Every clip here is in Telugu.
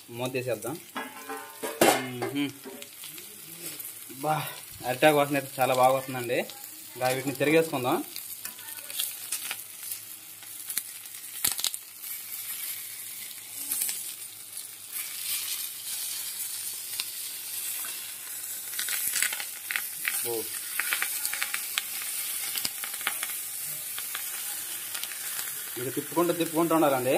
మూత తీసేద్దాం మ్మ్హ్మ్. బా అరిటాకు వాసన అయితే చాలా బాగా వస్తుందండి ఇంకా వీటిని తిరిగేసుకుందాం ఓ ఇది తిప్పుకుంటూ తిప్పుకుంటూ ఉండాలండి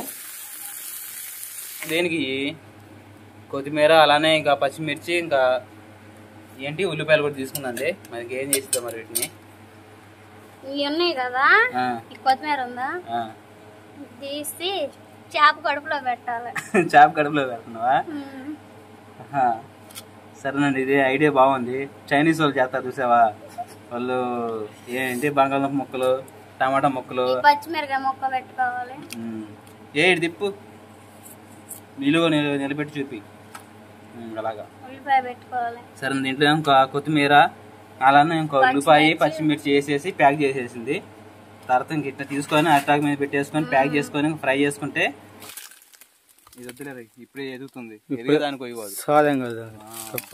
దేనికి కొత్తిమీర అలానే ఇంకా పచ్చిమిర్చి ఇంకా ఏంటి ఉల్లిపాయలు కూడా తీసుకుందండి మనకి ఏం చేస్తుందో మరి వీటిని ఇవి ఉన్నాయి కదా ఆ, ఈ కొత్తిమీర ఉందా ఆ. తీసి చేప కడుపులో పెట్టాలి చేప కడుపులో పెడుతున్నావా ఉమ్. ఆహా. సరేనండి ఇది ఐడియా బాగుంది చైనీస్ వాళ్ళు చేస్తారు చూసావా వాళ్ళు ఏంటి బంగాళదుంప ముక్కలు టమాటా ముక్కలు ఈ పచ్చిమిరకాయ ముక్క పెట్టుకోవాలి ఉమ్. ఏ ఇటు తిప్పు నిలువ నిలువ నిలబెట్టి చూపి ఉమ్, అలాగా ఉల్లిపాయ పెట్టుకోవాలి సరే దీంట్లో ఇంకా కొత్తిమీర అలానే ఇంకా ఉల్లిపాయ పచ్చిమిర్చి వేసేసి ప్యాక్ చేసేసింది తర్వాత ఇంక ఇట్లా తీసుకొని అటాక్ మీద పెట్టేసుకొని ప్యాక్ చేసుకొని ఫ్రై చేసుకుంటే ఇది వద్దులే రే, ఇప్పుడే ఎదుగుతుంది ఎదిగేదానికి పోయిపోదు సాధ్యం కదా తప్పు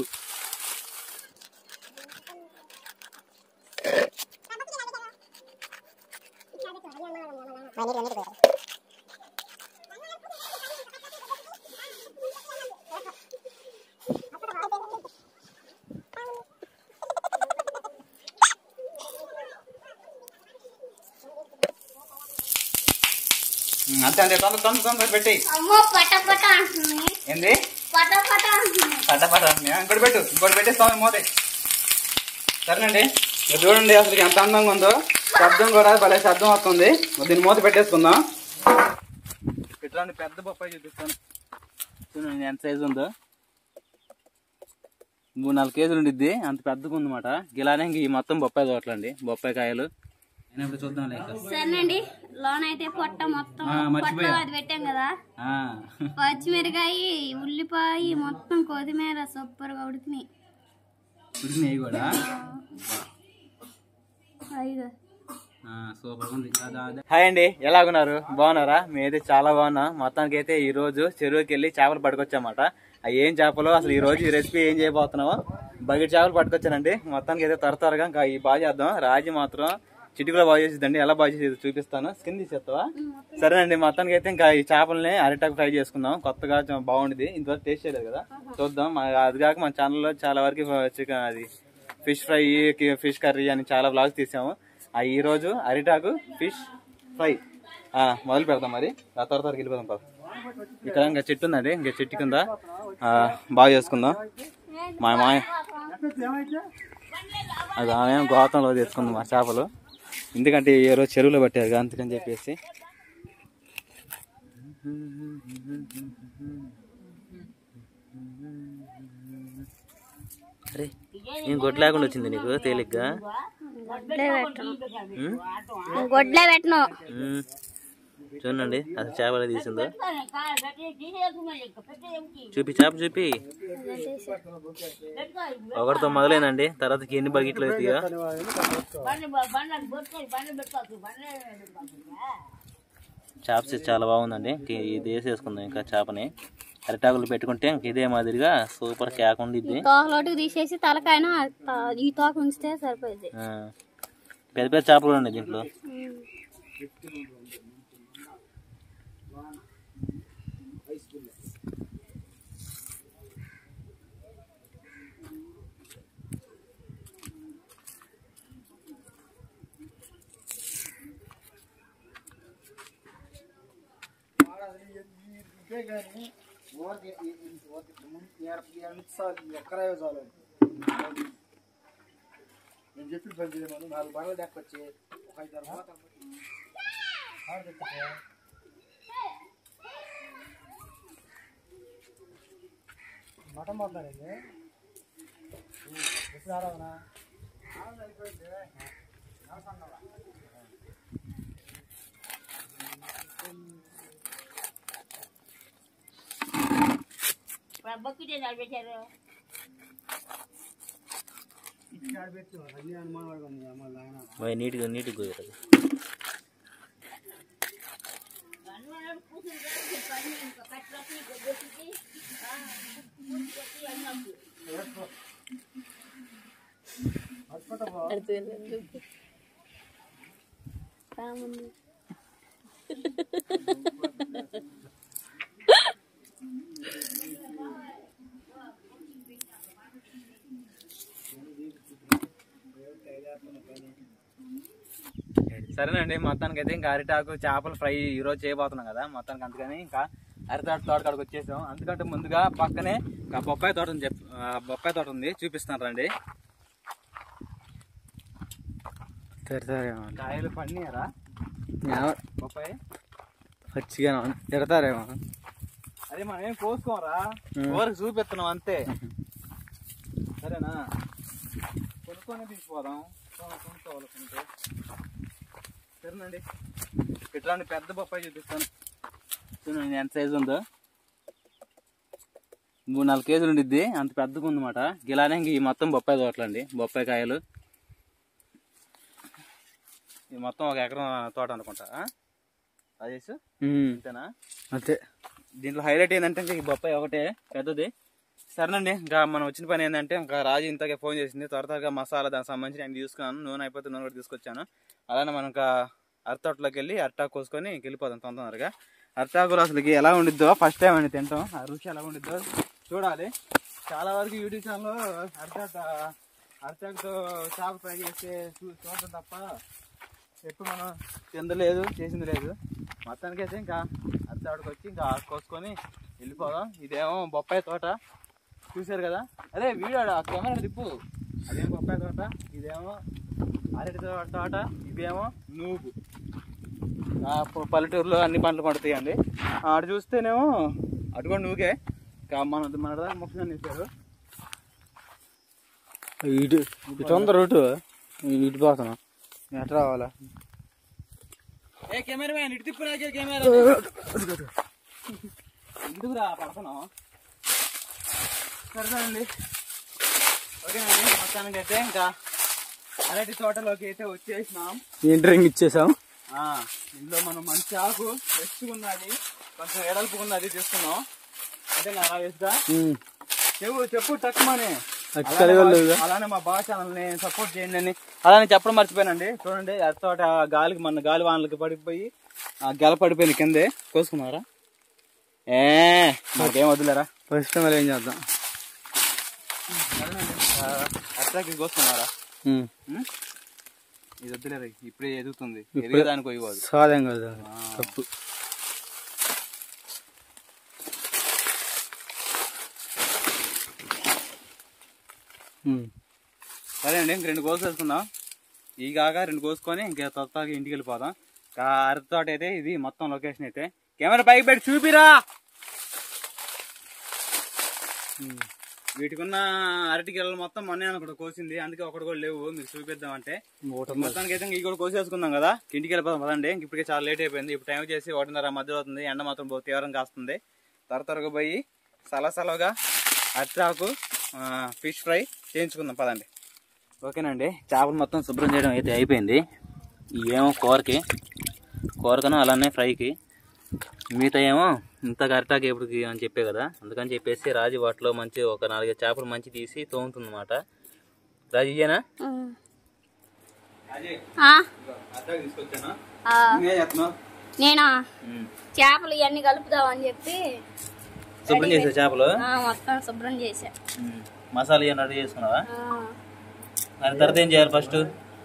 ఉమ్, అంతే అంతే తొందర తొందర తొందర పెట్టి అమ్మో పట పట అంటుంది ఏంది పట పట అంటుంది పట్ట పట్ట అంటున్నాయా? ఇంకోటి పెట్టు ఇంకోటి పెట్టేస్తాం మోతే సరేనండి ఇది చూడండి అసలు ఎంత అందంగా ఉందో శబ్దం కూడా భలే శబ్దం వస్తుంది మరి దీన్ని మూత పెట్టేసుకుందాం ఇట్లాంటి పెద్ద బొప్పాయి చూపిస్తాను చూడండి ఎంత సైజు ఉందో మూడు నాలుగు కేజీలు ఉండిద్ది అంత పెద్దగా ఉందన్నమాట ఇలానే ఇంక ఈ మొత్తం బొప్పాయి తోటలండి బొప్పాయి కాయలు నేను ఇప్పుడు చూద్దాం లేక సరేనండి లోన అయితే పొట్ట మొత్తం ఆ, మర్చిపోయా. పొట్ట అది పెట్టాం కదా పచ్చిమిరకాయ ఉల్లిపాయ మొత్తం కొత్తిమీర సూపర్ గా ఉడికినాయి ఉడికినాయి కూడా అయ్యో సూపర్ ఉంది హాయ్ అండి ఎలాగున్నారు బాగున్నారా మేమైతే చాలా బాగున్నాం మొత్తానికి అయితే ఈ రోజు చెరువుకి వెళ్ళి చేపలు పట్టుకొచ్చామాట అవి ఏం చేపలు అసలు ఈ రోజు ఈ రెసిపీ ఏం చేయబోతున్నామో బకెట్ చేపలు పట్టుకొచ్చానండి మొత్తానికి అయితే త్వర త్వరగా ఇంకా ఈ బాగా చేద్దాం రాజు మాత్రం చిటికలో బాగా చేసిద్దండి ఎలా బాగా చేసేది చూపిస్తాను స్కిన్ తీసేస్తావా సరేనండి మొత్తానికి అయితే ఇంకా ఈ చేపల్ని అరిటాకు ఫ్రై చేసుకుందాం కొత్తగా చా- బాగుండిది ఇంతవరకు టేస్ట్ చేయలేదు కదా చూద్దాం మా- అది కాక మన ఛానల్లో చాలా వరకు చికెన్ అది ఫిష్ ఫ్రై ఫిష్ కర్రీ అని చాలా బ్లాగ్స్ తీసాము ఆ ఈ రోజు అరిటాకు ఫిష్ ఫ్రై ఆ, మొదలు పెడతాం మరి ఆ త్వర త్వరకి వెళ్ళిపోదాం పద. ఇక్కడ ఇంకా చెట్టు ఉందండి ఇంకా చెట్టు కింద ఆ, బాగా చేసుకుందాం మా మాయ అది ఆమె గోతంలో తెచ్చుకుంది మా చేపలు ఎందుకంటే ఏ రోజు చెరువులో పట్టారు కదా, అందుకని చెప్పేసి అరే ఏం గొడ్డు లేకుండా వచ్చింది నీకు తేలిగ్గా గొడ్లే పెట్టను ఉమ్? గొడ్లే పెట్టను ఉమ్. చూడండి అసలు చేపలు తీసిందో చూపి చేప చూపి ఒకటితో మొదలైందండి తర్వాత ఎన్ని బకెట్లు అవుతాయో చేప చాలా బాగుందండి ఇంక ఇది వేసేసుకుందాం ఇంకా చేపని అరిటాకులు పెట్టుకుంటే ఇంక ఇదే మాదిరిగా సూపర్ కేక్ ఉండిద్ది తోకలోటికి తీసేసి తలకాయన ఈ తోక ఉంచితే సరిపోయింది ఆ. పెద్ద పెద్ద చేపలు ఉన్నాయి దీంట్లో నేను చెప్పి పని చేయమను నాలుగు బాగా దక్కొచ్చి ఒక ఐదు ఆరు పోతాం మటన్ పోతారండి ఎప్పుడు ఆరాధనా ఇచ్చి ఆడబెట్టి అన్ని అనుమానం పడుకుంది మళ్ళీ ఆయన పోయి నీట్గా నీట్గా కుదరదు రాముంది సరేనండి మొత్తానికి అయితే ఇంకా అరిటాకు చేపల ఫ్రై ఈ రోజు చేయబోతున్నాం కదా మొత్తానికి అందుకని ఇంకా అరిటాకు తోట కాడికి వచ్చేసాం అందుకంటే ముందుగా పక్కనే ఇంకా బొప్పాయి తోట ఉంది చెప్ ఆ, బొప్పాయి తోట ఉంది చూపిస్తాను రండి తిడతారేమో కాయలు పండినారా బొప్పాయి పచ్చిగా తిడతారేమో అదే మనం ఏం కోసుకోరా ఉం. ఊరికి చూపిస్తున్నాం అంతే సరేనా కొనుక్కొని తీసిపోదాం కొను- కొనుక్కోవాలనుకుంటే సరేనండి ఇట్లాంటి పెద్ద బొప్పాయి చూపిస్తాను చూడండి ఎంత సైజు ఉందో మూడు నాలుగు కేజీలు ఉండిద్ది అంత పెద్దగా ఉందన్నమాట ఇలానే ఇంక ఈ మొత్తం బొప్పాయి తోటలండి బొప్పాయి కాయలు ఇది మొత్తం ఒక ఎకరం తోట అనుకుంటా ఆ? రాజేష్ అంతేనా అంతే దీంట్లో హైలైట్ ఏంటంటే ఇంకా ఈ బొప్పాయి ఒకటే పెద్దది సరేనండి ఇంకా మనం వచ్చిన పని ఏంటంటే ఇంకా రాజు ఇంతకే ఫోన్ చేసింది త్వర త్వరగా మసాలా దానికి సంబంధించి నేను తీసుకున్నాను నూనె అయిపోతే నూనె కూడా తీసుకొచ్చాను అలానే మనం ఇంకా అరతోటలోకి వెళ్ళి అరటాకు కోసుకొని వెళ్ళిపోదాం తొందరగా అరటాకులు అసలు ఎలా ఉండిద్దో ఫస్ట్ టైం అండి తింటాం ఆ రుచి ఎలా ఉండిద్దో చూడాలి చాలా వరకు యూట్యూబ్ ఛానల్లో అరటాకు అరటాకుతో చేప ఫ్రై చేస్తే చూ- చూడటం తప్ప ఎప్పుడు మనం తిందలేదు చేసింది లేదు మొత్తానికి అయితే ఇంకా అర్ధాడికి వచ్చి ఇంకా కోసుకొని వెళ్ళిపోదాం ఇదేమో బొప్పాయి తోట చూశారు కదా అదే వీడియో ఆ కెమెరా తిప్పు అదేమో బొప్పాయి తోట ఇదేమో అరటి తో- తోట ఇదేమో నూగు ఆ ప- పల్లెటూరులో అన్ని పంటలు పండుతాయండి అటు చూస్తేనేమో అటు కూడా నూగే ఇంకా మన మన దాకా ముఖ్యంగా తీశారు ఇటు ఇటు ఉంది రూటు ఇటు పోతున్నాం ఎట్లా రావాలా ఏ కెమెరా మ్యాన్ ఇటు తిప్పు నాకే కెమెరా ఎందుకురా పడుతున్నావు సరేనండి ఓకేనండి మొత్తానికి అయితే ఇంకా అరటి తోటలోకి అయితే వచ్చేసినాం ఎంట్రింగ్ ఇచ్చేసాం ఆ, ఇందులో మనం మంచి ఆకు ఫ్రెష్గా ఉన్నది కొంచెం ఎడల్పుగా ఉన్నది తీసుకున్నాం అంటే నా రాజేష్గా చెప్పు చెప్పు తక్కువనే అటు కలిగొల్లు అలానే మా బాగా ఛానల్ని సపోర్ట్ చేయండి అని అలానే చెప్పడం మర్చిపోయానండి చూడండి అత్తోట గాలికి మన గాలి వానలకి పడిపోయి ఆ గెల పడిపోయింది కిందే కోసుకున్నారా ఏ మాకేం వదిలేరా ఫస్ట్ మళ్ళీ ఏం చేద్దాం అత్తకి కోసుకున్నారా ఉమ్. ఉం? ఇది వద్దులేరా ఇప్పుడే ఎదుగుతుంది ఇప్పుడే- ఎదిగేదానికి పోయిపోదు సాధ్యం కదా తప్పు ఉమ్. సరే అండి ఇంక రెండు కోసు వేసుకుందాం ఈ కాక రెండు కోసుకొని ఇంకా తొత్తగా ఇంటికి వెళ్ళిపోదాం ఇంకా అరటి తోట అయితే ఇది మొత్తం లొకేషన్ అయితే కెమెరా పైకి పెట్టి చూపిరా ఉమ్. వీటికున్న అరటి గిల్లలు మొత్తం మొన్నే అనుకుంటా కోసింది అందుకే ఒకటి కూడా లేవు మీకు చూపిద్దాం అంటే ఒకటి ఉంది. మొత్తానికి అయితే ఇంక ఈ కూడా కోసేసుకుందాం కదా ఇంటికి వెళ్ళిపోదాం పదండి ఇంక ఇప్పటికే చాలా లేట్ అయిపోయింది ఇప్పుడు టైం చేసి ఒకటిన్నర మధ్య అవుతుంది ఎండ మాత్రం బహు తీవ్రంగా కాస్తుంది త్వర త్వరగా పోయి సలసలగా అట్రాకు ఫిష్ ఫ్రై చేయించుకుందాం పదండి ఓకేనండి చేపలు మొత్తం శుభ్రం చేయడం అయితే అయిపోయింది ఇవేమో కూరకి కూరకను అలానే ఫ్రైకి మిగతా ఏమో ఇంత కరెక్టాగా ఎప్పుడుకి అని చెప్పే కదా అందుకని చెప్పేసి రాజు వాటిలో మంచి ఒక నాలుగైదు చేపలు మంచి తీసి తోముతుంది అనమాట రాజు ఇయ్యేనా ఆ, తీసుకొచ్చానా ఆ, ఏం చేస్తున్నావు నేనా చేపలు ఇవన్నీ కలుపుదామని చెప్పి శుభ్రం చేసే చేపలు ఆ, మొత్తం శుభ్రం చేసా ఉమ్. మసాలా ఇవన్నీ రెడీ చేసుకున్నావా ఆ. మరి తర్వాత ఏం చేయాలి ఫస్ట్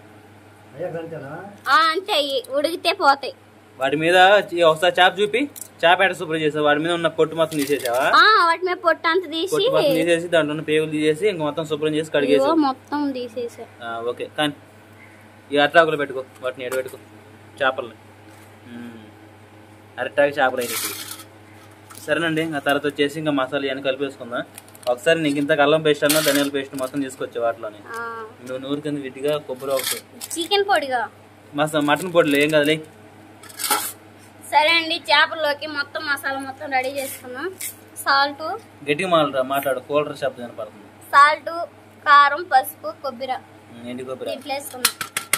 ఆ, అంటే ఇ- ఉడికితే పోతాయి వాటి మీద ఈ ఒకసారి చేప చూపి చేప ఎట శుభ్రం చేసావు వాటి మీద ఉన్న పొట్టు మొత్తం తీసేసావా ఆ, వాటి మీద పొట్టు అంత తీసి పొట్టు మొత్తం తీసేసి దాంట్లో ఉన్న పేగులు తీసేసి ఇంక మొత్తం శుభ్రం చేసి కడిగేసి ఇగో మొత్తం తీసేసా ఆ, ఓకే కానీ ఈ అట్రాకులు పెట్టుకో వాటిని ఎడ పెట్టుకో చేపల్ని ఉమ్. అరటాకు చేపలు అయితే ఇప్పుడు సరేనండి ఇంకా తర్వాత వచ్చేసి ఇంకా మసాలా ఇవన్నీ కలిపేసుకుందాం ఒకసారి నీకు ఇంత అల్లం పేస్ట్ అన్నా ధనియాల పేస్ట్ మొత్తం తీసుకొచ్చే వాటిలోని ఆ, నువ్వు నూరు కింద విడిగా కొబ్బరి ఒకటి చికెన్ పొడిగా మసా మటన్ పొడిలో ఏం కదలే సరే అండి చేపల్లోకి మొత్తం మసాలా మొత్తం రెడీ చేసుకున్నాం సాల్ట్ గట్టిగా మాట్లాడు మాట్లాడు కూలర్ శబ్దం వినపడుతుంది సాల్ట్ కారం పసుపు కొబ్బరి ఉమ్, ఎండి కొబ్బరి దీంట్లో వేసుకున్నాం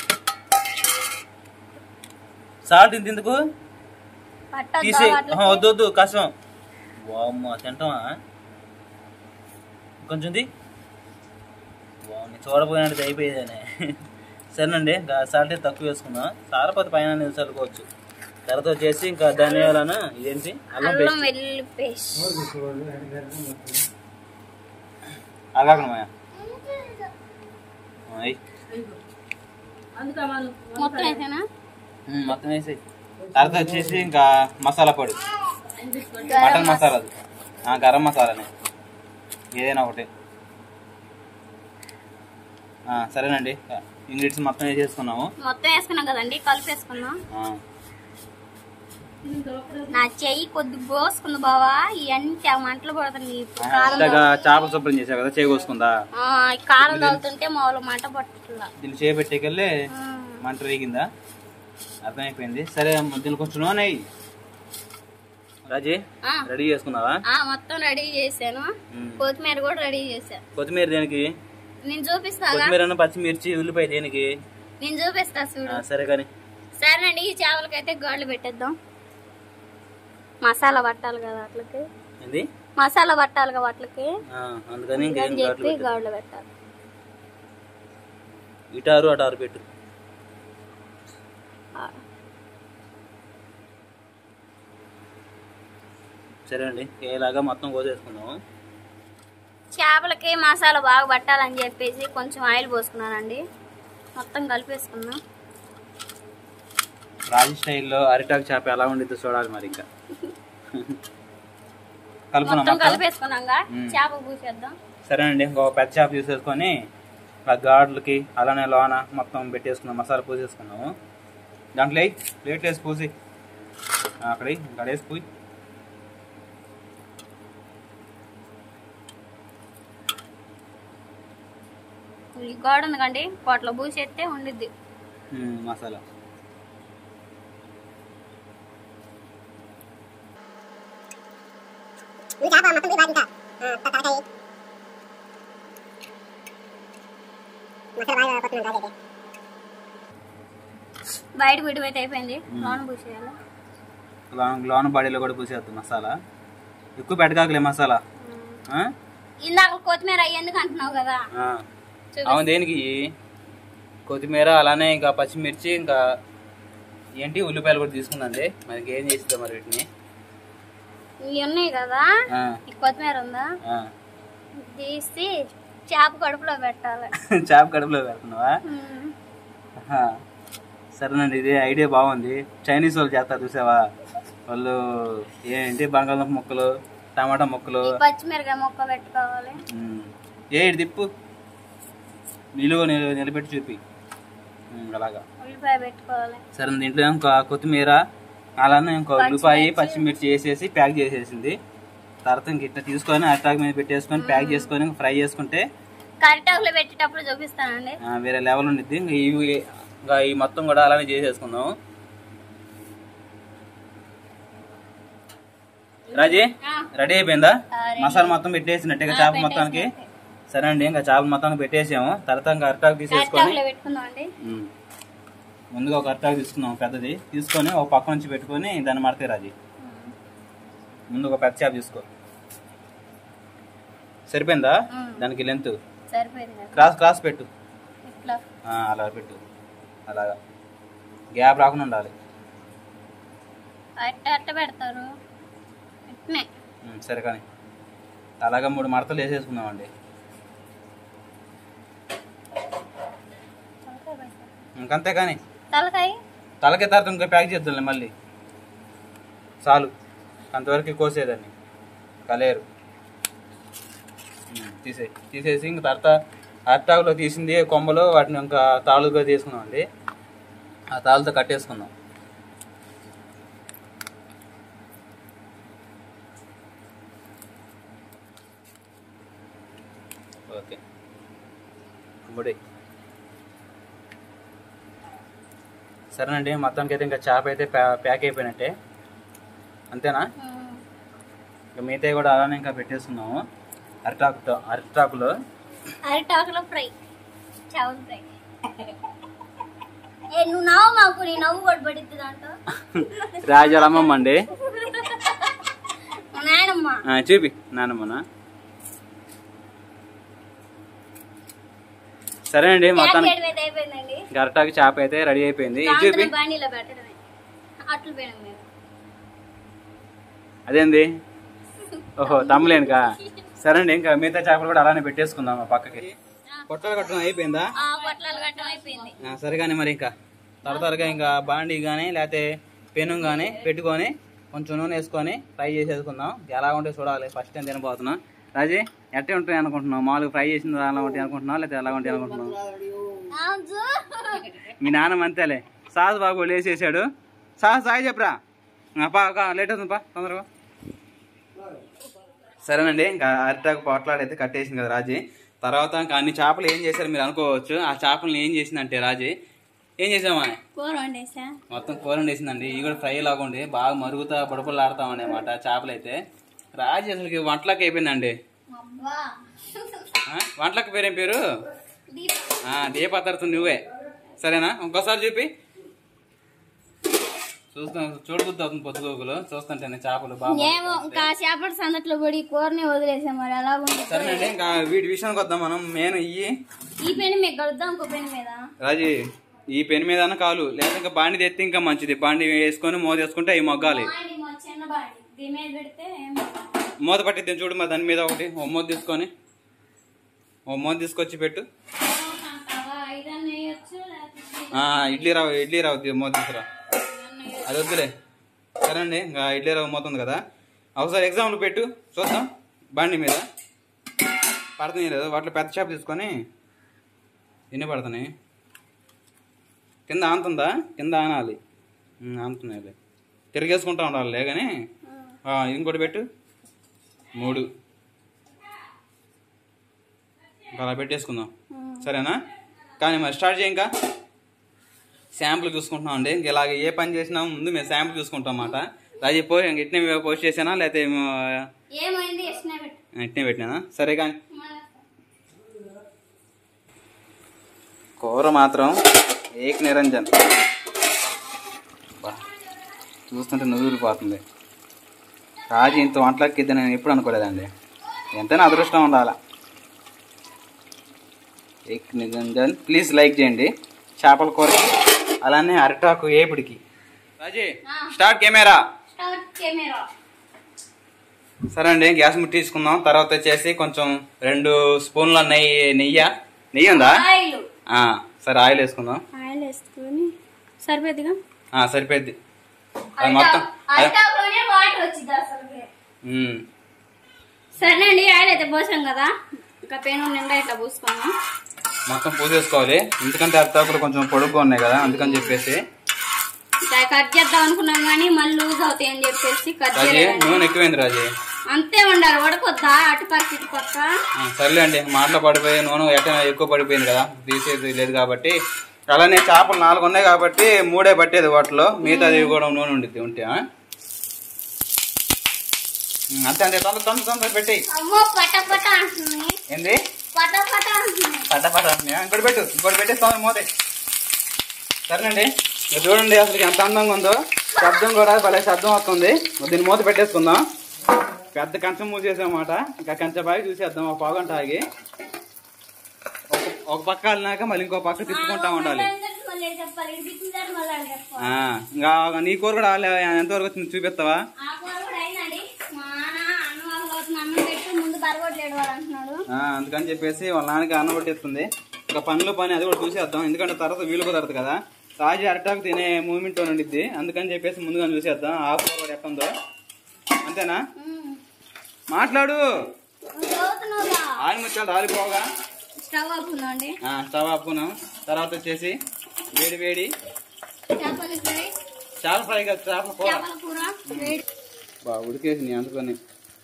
సాల్ట్ ఇంత ఎందుకు పట్టద్దా తీసే వాటికి? ఆహా, వద్దు వద్దు కష్టం వామ్మ తింటావా కొంచెం ది వామ్మ చూడపోయినట్టు అయిపోయేదానే సరేనండి ఇంకా సాల్ట్ తక్కువ వేసుకుందాం సారపతి పైన చల్లుకోవచ్చు తర్వాత వచ్చేసి ఇంకా ధనియాలను ఇదేంటి అల్లం అల్లం పేస్ట్ వెల్లుల్లి పేస్ట్ అలాగను మాయా అయ్. మొత్తం వేసానా ఉమ్, మొత్తం వేసి తర్వాత వచ్చేసి ఇంకా మసాలా పొడి మటన్ మసాలా అది. ఆ, గరం మసాలానే ఏదైనా ఒకటి ఆ, సరేనండి ఇంగ్రీడియంట్స్ మొత్తం వేసేసుకున్నాము మొత్తం వేసుకున్నాం కదండి కలిపేసుకున్నాం ఆ, నా చెయ్యి కొద్ది పోసుకుంది బావా ఇవన్నీ తెగ మంటలు పడుతుంది ఇప్పుడు కారం ఇంతగా చేపల శుభ్రం చేసావు కదా చేకూసుకుందా ఆ, ఈ కారం తగులుతుంటే మామూలు మంట పట్టట్లా దీన్ని చేపెట్టేకెళ్ళి మంట రేగిందా అర్థమైపోయింది సరే దీన్ని కొంచెం నూనె వేయి. రాజీ ఆ, రెడీ చేసుకున్నావా ఆ, మొత్తం రెడీ చేశాను ఉమ్. కొత్తిమీర కూడా రెడీ చేశాను కొత్తిమీర దేనికి నేను చూపిస్తాగా కొత్తిమీర పచ్చిమిర్చి ఉల్లిపాయ దేనికి నేను చూపిస్తా ఆ, చూడు సరే కానీ సరేనండి ఈ చేపలకైతే గాళ్ళు పెట్టేద్దాం మసాలా పట్టాలి కదా వాటికి ఏంది మసాలా పట్టాలి కదా వాటికి ఆ, అందుకని ఇంకేం అని ఘాట్లు చెప్పి పెట్టు. గాళ్ళు పెట్టాలి ఇటారు అటారు పెట్టు ఆ, సరే అండి ఇలాగా మొత్తం కోసేసుకుందాము చేపలకి మసాలా బాగా పట్టాలని చెప్పేసి కొంచెం ఆయిల్ పోసుకున్నానండి మొత్తం కలిపేసుకున్నాం రాజు స్టైల్లో అరిటాకు చేప ఎలా ఉండిద్దో చూడాలి మరి ఇంకా కలుపుకున్నాం మొత్తం అక్క కలిపేసుకున్నాగా చేప పూసేద్దాం సరేనండి ఇంకో పెద్ద చేప తీసేసుకొని ఆ గాడ్లకి అలానే లోన మొత్తం పెట్టేసుకున్నాం మసాలా పూసేసుకున్నాము దాంట్లో వేయి, ప్లేట్లు వేసి పూసి ఆ, అక్కడ వేయి, ఇక్కడ వేసి పూయి ఈ గోడ ఉంది కండి పొట్లో పూసేస్తే ఉండిద్ది ఉమ్, మసాలా బయట విడిపోయితే అయిపోయింది లోన పూసేయాలి లోన లోన బాడీలో కూడా పూసేద్దాం మసాలా ఎక్కువ పెట్టగాకలే మసాలా ఆ? ఇందాక కొత్తిమీర అయ్యి ఎందుకు అంటున్నావు కదా ఆ. చూపి. అవును దేనికి కొత్తిమీర అలానే ఇంకా పచ్చిమిర్చి ఇంకా ఏంటి ఉల్లిపాయలు కూడా తీసుకుందండి మనకి ఏం చేస్తుందో మరి వీటిని ఇవి ఉన్నాయి కదా ఆ, ఈ కొత్తిమీర ఉందా ఆ. తీసి చేప కడుపులో పెట్టాలి చేప కడుపులో పెడుతున్నావా ఉమ్. ఆహా. సరేనండి ఇది ఐడియా బాగుంది చైనీస్ వాళ్ళు చేస్తారు చూసావా వాళ్ళు ఏంటి బంగాళదుంప ముక్కలు టమాటా ముక్కలు ఈ పచ్చిమిరకాయ మొక్క పెట్టుకోవాలి ఉమ్. ఏ ఇటు తిప్పు నిలువ నిలు- నిలబెట్టి చూపి ఉమ్, అలాగా ఉల్లిపాయ పెట్టుకోవాలి సరే దీంట్లో ఇంకా కొత్తిమీర అలానే ఇంకా ఉల్లిపాయ పచ్చిమిర్చి వేసేసి ప్యాక్ చేసేసింది తర్వాత ఇంక ఇట్లా తీసుకొని అటాక్ మీద పెట్టేసుకొని ప్యాక్ చేసుకొని ఫ్రై చేసుకుంటే కరిటాకులో పెట్టేటప్పుడు చూపిస్తానండి ఆ, వేరే లెవెల్ ఉండిద్ది ఇంకా ఇవి ఇంకా ఈ మొత్తం కూడా అలానే చేసేసుకుందాం రాజీ ఆ. రెడీ అయిపోయిందా ఆ, రెడీ. మసాలా మొత్తం పెట్టేసినట్టు ఇక చేప మొత్తానికి సరే అండి ఇంకా చేప మొత్తానికి పెట్టేసాము తర్వాత ఇంకా అరటాకు తీసేసుకొని కరిటాకులో పెట్టుకుందాం అండి ఉమ్. ముందుగా ఒక అరటాకు తీసుకున్నాం పెద్దది తీసుకొని ఒక పక్క నుంచి పెట్టుకొని దాన్ని మడతే రాజీ ముందు ఒక పెద్ద చేప తీసుకో సరిపోయిందా ఉమ్. దానికి లెంత్ సరిపోయింది కదా క్రాస్ క్రాస్ పెట్టు ఇట్లా ఆ, అలా పెట్టు అలాగా గ్యాప్ రాకుండా ఉండాలి అట్ట అట్ట పెడతారు ఇట్నే ఉమ్, సరే కానీ అలాగా మూడు మడతలు వేసేసుకుందామండి తలకాయ పెడతారు. ఇంకంతే కానీ తలకాయ తలకే తర్వాత ఇంకా ప్యాక్ చేద్దాంలే మళ్ళీ చాలు అంతవరకు కోసేదాన్ని కలేరు ఉమ్, తీసేయి తీసేసి ఇంక తర్వాత అరటాకులో తీసింది కొమ్మలు వాటిని ఇంకా తాళ్ళుగా తీసుకున్నామండి ఆ తాళ్ళతో కట్టేసుకుందాం ఓకే ముడి సరేనండి మొత్తానికి అయితే ఇంకా చేప అయితే ప్యా- ప్యాక్ అయిపోయినట్టే అంతేనా ఉమ్. ఇంకా మిగతా కూడా అలానే ఇంకా పెట్టేస్తున్నాము అరిటాకుతో అరిటాకులో అరిటాకులో ఫ్రై చావల్ ఫ్రై ఏ నువ్వు నవ్వు మాకు నీ నవ్వు కూడా పడిద్ది దాంట్లో రాజాలమ్మమ్మ అండి మా నాయనమ్మ ఆ, చూపి నానమ్మనా సరే అండి మొత్తానికి చేయడం అయితే అయిపోయిందండి గరటాకి చేప అయితే రెడీ అయిపోయింది ఇది చూపి సాయంత్రం బాణీలో పెట్టడమే అట్లు పోయినాం మేము అదేంది ఓహో తమ్ములేనుకా సరే అండి ఇంకా మిగతా చేపలు కూడా అలానే పెట్టేసుకుందాం ఆ పక్కకి పొట్టాలు కట్టడం అయిపోయిందా ఆ పొట్లాలు గట్టం అయిపోయింది ఆ, సరే కానీ మరి ఇంకా త్వర త్వరగా ఇంకా బాండీ కానీ లేకపోతే పెను కానీ పెట్టుకొని కొంచెం నూనె వేసుకొని ఫ్రై చేసేసుకుందాం ఎలా ఉంటే చూడాలి ఫస్ట్ టైం తినబోతున్నాం రాజీ ఎట్టే ఉంటాయి అనుకుంటున్నావు మామూలుగా ఫ్రై చేసిన అలా ఉంటాయి అనుకుంటున్నావు లేకపోతే ఎలా ఉంటాయి అనుకుంటున్నావు మీ నాన్న అంతేలే సాస్ బాబు లేచేసాడు సాస్ సాయి చెప్పరా ఆ, పా కా, లేట్ అవుతుంది పా తొందరగా సరేనండి ఇంకా అరిటాకు పొట్లాడైతే కట్టేసింది కదా రాజీ తర్వాత ఇంకా అన్ని చేపలు ఏం చేశారు మీరు అనుకోవచ్చు ఆ చేపలను ఏం చేసిందంటే రాజీ ఏం చేసామా కూర వండేసా మొత్తం కూర వండేసిందండి ఇవి కూడా ఫ్రై లాగా ఉండి బాగా మరుగుతా బుడపలాడుతా అనమాట చేపలు అయితే రాజీ అసలుకి వంటలకు అయిపోయిందండి అబ్బా ఆ, వంటలకు పేరేం పేరు ఆ, దీపతరతు నువ్వే సరేనా ఇంకోసారి చూపి చూస్తాం చూడబుద్ది అవుతుంది పొద్దుగోకులు చూస్తుంటేనే చేపలు బాగా ఏమో ఇంకా చేపటి సందట్లో పడి కూరని వదిలేసాం మరి ఎలా ఉంది సరేనండి ఇంకా వీటి విషయానికి వద్దాం మనం మెయిన్ ఇయ్యి ఈ పెన్ మీకు కలుద్దాం ఇంకో పెన్ మీద రాజీ ఈ పెన్ మీద కాలు లేదా ఇంకా బాండి తెస్తే ఇంకా మంచిది బాండి వేసుకొని మూత వేసుకుంటే అవి మొగ్గాలి బాండి మా చిన్న బాండి దీని మీద పెడితే ఏం మూత పట్టిద్దాం చూడు మా దాని మీద ఒకటి ఓ మూత తీసుకొని ఓ మూత తీసుకొచ్చి పెట్టు అంటావా ఐదన్న వేయచ్చు లేకపోతే ఆ, ఇడ్లీ రావు ఇడ్లీ రావు తీ- మూత తీసుకురా అది వద్దులే సరే అండి ఇంకా ఇడ్లీ రావు మూత ఉంది కదా ఒకసారి ఎగ్జామ్లు పెట్టు చూద్దాం బండి మీద పడుతున్నాయి లేదు వాటిలో పెద్ద చేప తీసుకొని ఎన్ని పడుతున్నాయి కింద ఆనుతుందా కింద ఆనాలి ఉమ్, ఆనుతున్నాయిలే తిరిగేసుకుంటా ఉండాలి కానీ ఇంకోటి పెట్టు మూడు ఇంకా అలా పెట్టేసుకుందాం సరేనా కానీ మరి స్టార్ట్ చేయ ఇంకా శాంపుల్ చూసుకుంటున్నాం అండి ఇంక ఇలాగ ఏ పని చేసినా ముందు మేము శాంపుల్ చూసుకుంటాం అన్నమాట రాజీ పో ఇంక ఇట్నే పోస్ట్ చేసానా లేకపోతే ఏమో ఏమైంది ఇష్టమే పెట్టు ఇట్నే పెట్టినానా సరే కానీ కూర మాత్రం ఏక్ నిరంజన్ బా, చూస్తుంటే నూరిపోతుంది రాజు ఇంత వంటలకి ఇద్దని నేను ఎప్పుడు అనుకోలేదండి ఎంతైనా అదృష్టం ఉండాలా ఏక్ నిరంజన్ ప్లీజ్ లైక్ చేయండి చేపల కూరకి అలానే అరిటాకు ఏపుడికి Raji start camera start camera సరే అండి గ్యాస్ ముట్టించుకుందాం తర్వాత వచ్చేసి కొంచెం రెండు స్పూన్ల నెయ్యి నెయ్యి నెయ్యి ఉందా ఆయిల్ ఆ, సరే ఆయిల్ వేసుకుందాం ఆయిల్ వేసుకొని సరిపోద్దిగా ఆ, సరిపోద్ది అది మొత్తం అది- అరిటాకులోనే వాటర్ వచ్చింది అసలు ఉమ్. సరేనండి ఆయిల్ అయితే పోసాం కదా ఇంకా పెను నిండా ఇట్లా పోసుకున్నాం మొత్తం పూసేసుకోవాలి ఎందుకంటే అరిటాకులు కొంచెం పొడుగ్గా ఉన్నాయి కదా అందుకని చెప్పేసి ఇంకా కట్ చేద్దాం అనుకున్నాం కానీ మళ్ళీ లూజ్ అవుతాయి అని చెప్పేసి కట్ రాజీ చేయలేదు నూనె ఎక్కువైంది రాజీ అంతే ఉండాలి ఉడకొద్దా అటు పక్క ఇటు పక్క ఆ, సర్లే అండి మాటలో పడిపోయి నూనె ఎట్లా ఎక్కువ పడిపోయింది కదా తీసేది లేదు కాబట్టి అలానే చేపలు నాలుగు ఉన్నాయి కాబట్టి మూడే పట్టేది వాటిలో మిగతాది కూడా నూనె ఉండిద్ది ఉంటే ఆ? ఉమ్, అంతే అంతే తొందర తొందర తొందర పెట్టి అమ్మో పట పట అంటుంది ఏంది పట పట అంటుంది పడ్డ పడ్డ ఇంకోటి పెట్టు ఇంకోటి పెట్టేస్తాం మోతే సరేనండి ఇక చూడండి అసలు ఎంత అందంగా ఉందో శబ్దం కూడా భలే శబ్దం వస్తుంది దీన్ని మూత పెట్టేసుకుందాం పెద్ద కంచం మూసేసామాట ఇంకా కంచె బాగా చూసేద్దాం ఒక పావుగంట ఆగి ఒక- ఒక పక్క వెళ్ళినాక మళ్ళీ ఇంకో పక్క తిప్పుకుంటా ఉండాలి మళ్ళీ చెప్పాలి ఇది తిప్పిన మళ్ళీ అని చెప్పాలి ఆ, ఇంకా నీ కూర కూడా ఆలే- ఎంతవరకు వచ్చింది చూపిస్తావా ఆ కూర కూడా అయిందండి మా నాన్న అన్నం అవుతుంది అన్నం పెట్టి ముందు బరగొట్టలేడు వాడు అంటున్నాడు ఆ, అందుకని చెప్పేసి వాళ్ళ నాన్నకి అన్నం పట్టిస్తుంది ఇంకా పనిలో పని అది కూడా చూసేద్దాం ఎందుకంటే తర్వాత వీలు కుదరదు కదా రాజు అరటాకు తినే మూమెంట్ ఉండిద్ది అందుకని చెప్పేసి ముందుగా చూసేద్దాం ఆ కూర కూడా ఎట్టుందో అంతేనా మాట్లాడు చదువుతున్నావుగా ఆయిల్ ముచ్చాలు రాలిపోగా స్టవ్ ఆపుందండి ఆ, స్టవ్ ఆపుకున్నాం తర్వాత వచ్చేసి వేడి వేడి చేపల ఫ్రై చేపల ఫ్రై కదా చేపల కూర చేపల కూర వేడి బాగా ఉడికేసింది అందుకని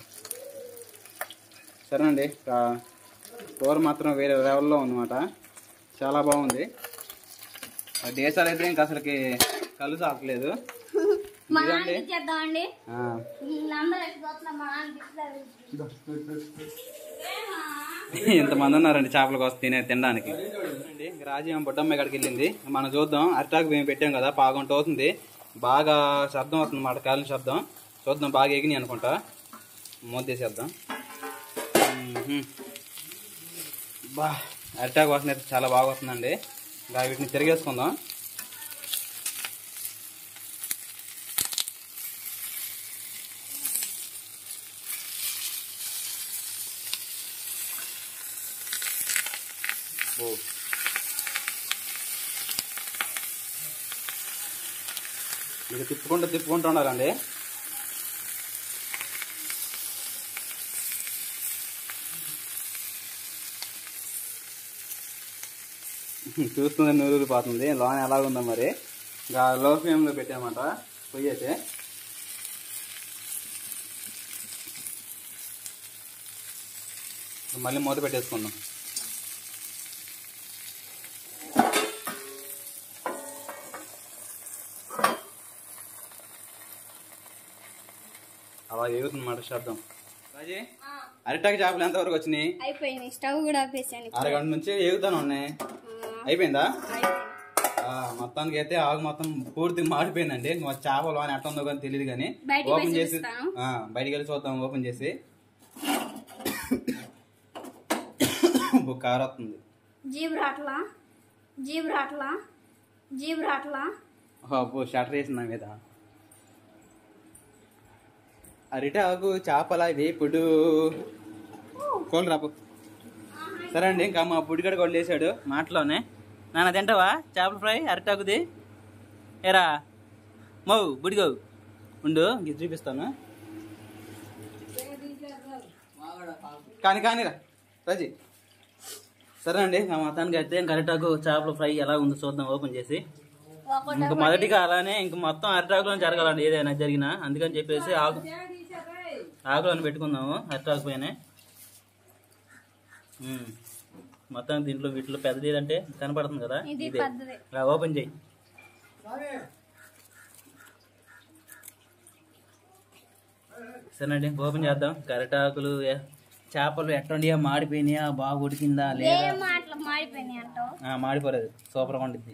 సరేనండి కా- కూర మాత్రం వేరే లెవెల్లో ఉందన్నమాట చాలా బాగుంది ఆ దేశాలు అయితే ఇంకా అసలుకి కళ్ళు సాకలేదు మా నాన్న ఇచ్చేద్దామండి ఆ, వీళ్ళందరూ ఎక్కడ పోతున్నా మా నాన్న ఇస్తారు ఇంతమంది ఉన్నారండి చేపల కోసం తినే తినడానికి అండి రాజీ ఏమో బుడ్డమ్మ ఇక్కడికి వెళ్ళింది మనం చూద్దాం అరిటాకు మేము పెట్టాం కదా పాగంట అవుతుంది బాగా శబ్దం అవుతుంది మాట కాలిన శబ్దం చూద్దాం బాగా ఎగిని అనుకుంటా మూత తీసేద్దాం మ్మ్హ్మ్. బా అరిటాకు వాసన అయితే చాలా బాగా వస్తుందండి ఇంకా వీటిని తిరిగేసుకుందాం ఓ ఇది తిప్పుకుంటూ తిప్పుకుంటూ ఉండాలండి చూస్తుంది నూరు పోతుంది లోన ఎలాగుందో మరి ఇంకా లో ఫ్లేమ్లో పెట్టామట పొయ్యి అయితే మళ్ళీ మూత పెట్టేసుకుందాం అలా ఎగుతుందన్నమాట శబ్దం రాజీ అరిటాకు చేపలు ఎంతవరకు వచ్చినాయి అయిపోయింది స్టవ్ కూడా ఆపేసాను అరగంట నుంచి ఎగుతాను ఉన్నాయి అయిపోయిందా ఆ, మొత్తానికి అయితే ఆగు మొత్తం పూర్తి మాడిపోయిందండి ఇంకా చేపలు అని ఎట్లా ఉందో కానీ తెలియదు కానీ బయటికి ఓపెన్ వెళ్ళి చేసి చూపిస్తాను. ఆ, బయటికి వెళ్ళి చూద్దాం ఓపెన్ చేసి ఓ కార్ వస్తుంది జీబ్ రాట్లా జీబ్ రాట్లా జీబ్ రాట్లా అబ్బో షటర్ వేసింది నా మీద అరిటాకు చేపల వేపుడు కోళ్ళు రాపు సరే అండి ఇంకా మా బుడిగడ కూడా లేసాడు మాటలోనే నాన్న తింటావా చేపల ఫ్రై అరిటాకుది ఏరా మౌ బుడిగో ఉండు ఇది చూపిస్తాను కానీ కానీరా రజీ సరే అండి మా మొత్తానికి అయితే ఇంకా అరిటాకు చేపల ఫ్రై ఎలా ఉందో చూద్దాం ఓపెన్ చేసి ఇంక మొదటిగా అలానే ఇంక మొత్తం అరిటాకులో జరగాలండి ఏదైనా జరిగినా అందుకని చెప్పేసి ఆకు ఆకులను పెట్టుకుందాము అరిటాకు పైన ఉమ్. మొత్తం దీంట్లో వీటిలో పెద్దది ఏదంటే కనపడుతుంది కదా ఇది ఇదే పెద్దది ఇలా ఓపెన్ చేయి సరేనండి ఓపెన్ చేద్దాం కరిటాకులు ఏ- చేపలు ఎట్లుండియా మాడిపోయినాయా బాగా ఉడికిందా ఏ లేదా మాటలు మాడిపోయినాయి అంటావు ఆ, మాడిపోలేదు సూపర్గా ఉండిద్ది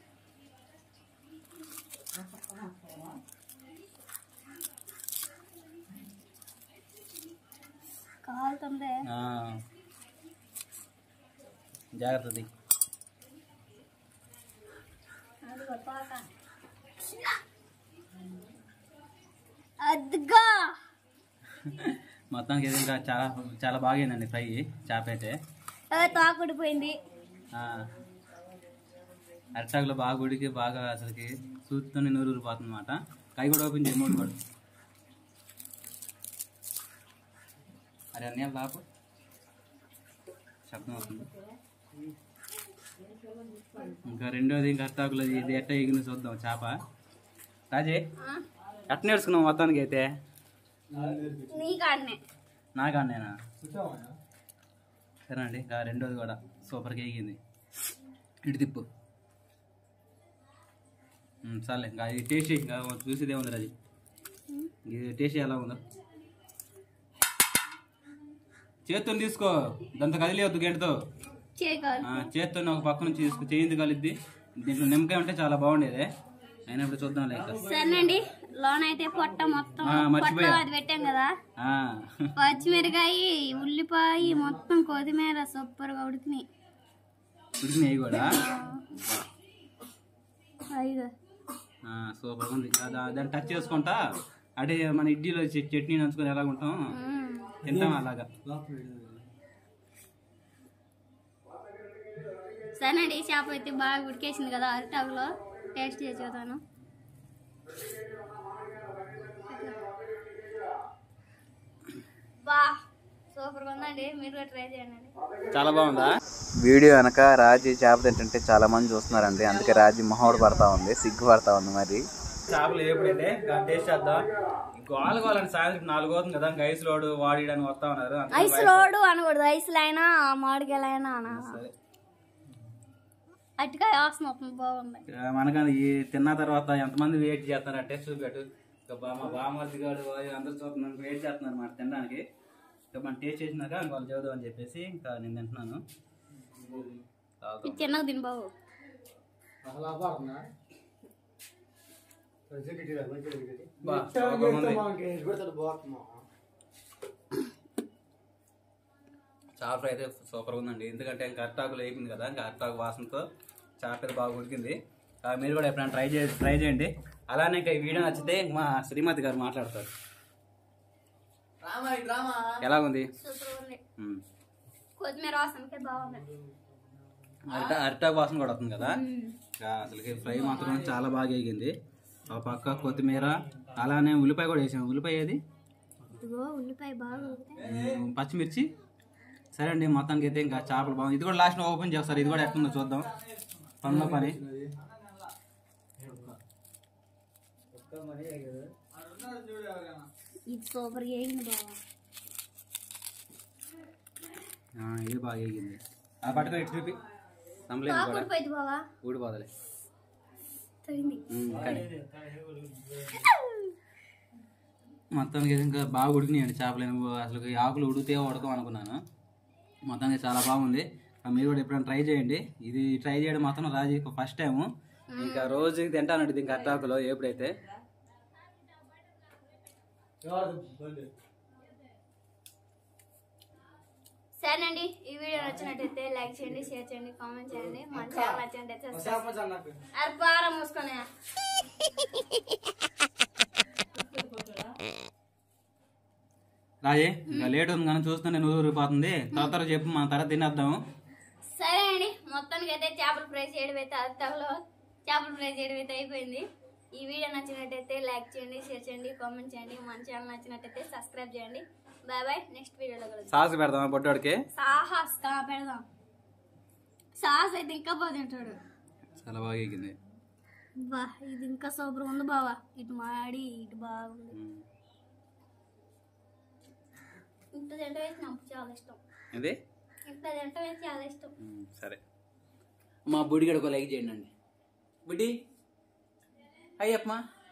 కాలుతుంది ఆ. జాగ్రత్తది అదిగో తోక. అదిగో మొత్తానికి ఇది ఇంకా చాలా చాలా బాగైందండి ఫ్రై చేప అయితే ఏ, తోక ఉడిపోయింది ఆ. అరిటాకులో బాగా ఉడికి బాగా అసలుకి చూస్తూనే నూరు ఊరిపోతుంది అనమాట కై కూడా ఓపెన్ చేయి మూడు కూడా అరే అన్నీ లాపు శబ్దం అవుతుంది ఇంకా రెండోది ఇంకా అరిటాకులో ఇది ఎట్ట ఎగిన చూద్దాం చేప రాజే ఆ, ఎట్ట నేర్చుకున్నాం మొత్తానికి అయితే నీ కాడనే నాకాన్నేనా సరే అండి ఇంకా రెండోది కూడా సూపర్గా ఎగింది ఇటు తిప్పు ఉమ్, సర్లే ఇంకా ఇది టేస్ట్ ఇంకా చూసేదే ఉంది అది ఇది టేస్ట్ ఎలా ఉందో చేత్తో తీసుకో దాంతో కదిలేవద్దు గంటతో చేయగలరు ఆ, చేత్తో ఒక పక్క నుంచి తీసుకో చేయింది కలిద్ది దీంట్లో నిమ్మకాయ ఉంటే చాలా బాగుండేది అయినప్పుడు చూద్దాం లేక సరేనండి లోన్ అయితే పొట్ట మొత్తం ఆ, మర్చిపోయా. పొట్ట అది పెట్టాం కదా పచ్చిమిరకాయ ఉల్లిపాయ మొత్తం కొత్తిమీర సూపర్ గా ఉడికినాయి ఉడికినాయి కూడా అయ్యో ఆ, సూపర్గా ఉంది దా- దాన్ని టచ్ చేసుకుంటా అంటే మన ఇడ్లీలో చె- చట్నీ నంచుకొని ఎలా ఉంటాం తింటాం అలాగా సరేనండి ఈ చేప అయితే బాగా ఉడికేసింది కదా అరిటాకులో టేస్ట్ చేసి చూద్దాను బా సూపర్ ఉందండి మీరు కూడా ట్రై చేయండి చాలా బాగుందా వీడియో వెనక రాజీ చేప తింటుంటే చాలా మంది చూస్తున్నారండి అందుకే రాజీ మొహోడు పడతా ఉంది సిగ్గు పడతా ఉంది మరి చేపలు ఏపుడంటే టేస్ట్ చేద్దాం గోల గోలని సాయంత్రం నాలుగు అవుతుంది కదా ఇంకా ఐస్ లోడు వాడియడానికి వస్తా ఉన్నారు అందుకని ఐస్ లోడు అనకూడదు ఐస్లు అయినా మామిడికాయలైనా అనాలి సరే. అట్టుకాయ వాసన వస్తుంది బాగుంది ఆ, మనకని ఈ తిన్న తర్వాత ఎంతమంది వెయిట్ చేస్తున్నారంటే చూపెట్టు ఇంకా బా- మా బామర్ది గారు వాళ్ళు అందరూ చూస్తున్నారు వెయిట్ చేస్తున్నారు మాట తినడానికి ఇంకా మనం టేస్ట్ చేసినాక ఇంకా వాళ్ళు చదువు అని చెప్పేసి ఇంకా నేను తింటున్నాను తాగుతాం. ఇది చిన్నగా తిని బాబు బా, సూపర్గా ఉంది. చేప ఫ్రై అయితే సూపర్ ఉందండి ఎందుకంటే ఇంకా అరటాకులు వేయింది కదా ఇంకా అరటాకు వాసనతో చేప అయితే బాగా ఉడికింది ఆ, మీరు కూడా ఎప్పుడైనా ట్రై చే ట్రై చేయండి అలానే ఇంకా ఈ వీడియో నచ్చితే మా శ్రీమతి గారు మాట్లాడతారు ఎలా ఉంది సూపర్ ఉంది ఉమ్. కొత్తిమీర వాసనకే బాగుంది అరట అరటాకు వాసన కూడా వస్తుంది కదా ఇంకా అసలుకి ఫ్రై మాత్రం చాలా బాగా వేగింది ఆ పక్క కొత్తిమీర అలానే ఉల్లిపాయ కూడా వేసాము ఉల్లిపాయ ఏది ఇదిగో ఉల్లిపాయ బాగా ఉడికితే ఉమ్, పచ్చిమిర్చి సరే అండి మొత్తానికి అయితే ఇంకా చేపలు బాగుంది ఇది కూడా లాస్ట్ ఓపెన్ చేస్తారు ఇది కూడా ఎట్లుందో చూద్దాం పనిలో పని ఇది సూపర్ వేగింది బాగా ఆ, ఇది బాగా వేగింది ఆ పట్టుకొని ఇటు చూపి నమ్మలేదు బాగా కూడా ఊడిపోయింది బావా ఊడిపోదలే తగింది ఉమ్, కానీ. మొత్తానికి అయితే ఇంకా బాగా ఉడికినాయండి చేపలు అసలు ఈ ఆకులు ఉడికితే ఉడకం అనుకున్నాను మొత్తానికి చాలా బాగుంది ఆ, మీరు కూడా ఎప్పుడైనా ట్రై చేయండి ఇది ట్రై చేయడం మాత్రం రాజీ ఫస్ట్ టైం ఇంకా రోజు తింటానండి దీనికి అట్టాకులో ఎప్పుడైతే సరేనండి ఈ వీడియో నచ్చినట్టయితే లైక్ చేయండి షేర్ చేయండి కామెంట్ చేయండి మన ఛానల్ నచ్చినట్టయితే subscribe- అరే బాగా మూసుకొని రాజే ఇంకా లేట్ ఉంది కానీ చూస్తే నేను ఊరిపోతుంది తర్వాత తర్వాత చెప్పు మన తర్వాత తినేద్దాము సరే అండి మొత్తానికి అయితే చేపల ఫ్రై చేయడం అయితే అర్థంలో చేపల ఫ్రై చేయడం అయితే అయిపోయింది ఈ వీడియో నచ్చినట్టయితే లైక్ చేయండి షేర్ చేయండి కామెంట్ చేయండి మన ఛానల్ నచ్చినట్టయితే సబ్స్క్రైబ్ చేయండి బాయ్ బాయ్ నెక్స్ట్ వీడియోలో కలుద్దాం సాస్ పెడదామా పొట్టోడికి సాహస్ కా పెడదాం సాహస్ అయితే ఇంకా బాగా తింటాడు చాలా బాగా ఎగింది బా ఇది ఇంకా సూపర్ ఉంది బావా ఇటు మాడి ఇటు బాగుంది ఇంత తింట వేసి నాకు చాలా ఇష్టం ఇది ఇంత తింట వేసి చాలా ఇష్టం ఉమ్, సరే మా బుడిగడకు లైక్ చేయండి అండి బుడ్డి అయ్యప్పమా